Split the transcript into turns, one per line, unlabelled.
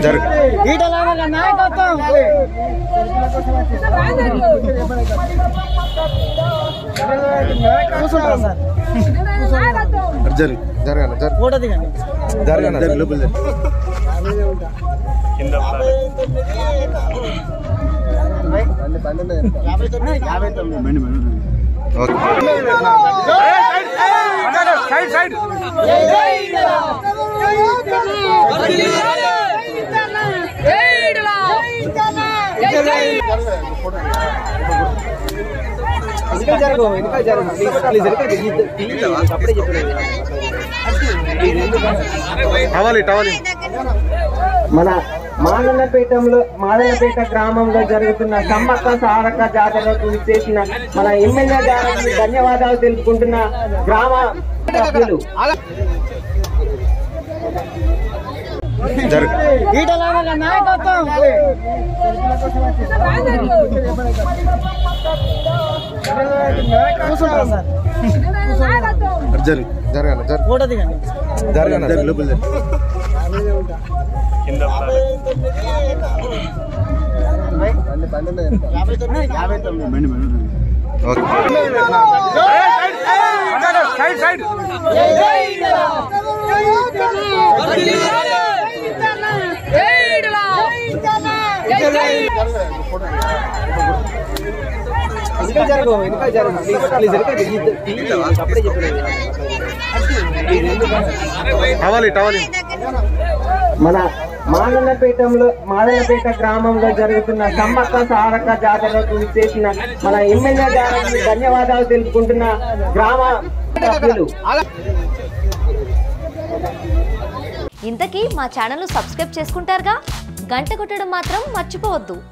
జరుగు
ఈటల నాయకత్వం కూర్చుంటారా సార్
జరుగు జరగండి జరుగు
ఫోటో దిగండి
జరగండి జరుగు లోపల జరుగు ఓకే
ఇంకా జరగవు ఇంకా జరగవు ప్లీజ్ ప్లీజ్ అప్పుడే చెప్పలేదు
టవాలి టవాలి
మన మాదనపేటంలో మాదనపేట గ్రామంలో జరుగుతున్న సమ్మక్క సారక్క జాతరకు విచ్చేసిన మన ఎమ్మెల్యే గారికి ధన్యవాదాలు తెలుపుకుంటున్న గ్రామ సభ్యులు
జరుగు
ఈటల నాయకత్వం కూర్చుంటారా సార్
జరుగు జరగండి జరుగు
ఫోటో దిగండి
జరగండి జరుగు లోపల జరుగు ఓకే
ఇంకా జరగవు ఇంకా జరగవు ప్లీజ్ ప్లీజ్ అప్పుడే చెప్పలేదు
టవాలి టవాలి
మన మాదనపేటంలో మాదనపేట గ్రామంలో జరుగుతున్న సమ్మక్క సారక్క జాతరకు విచ్చేసిన మన ఎమ్మెల్యే గారికి ధన్యవాదాలు తెలుపుకుంటున్న గ్రామ సభ్యులు
ఇంతకీ మా ఛానల్ను సబ్స్క్రైబ్ చేసుకుంటారుగా గంట కొట్టడం మాత్రం మర్చిపోవద్దు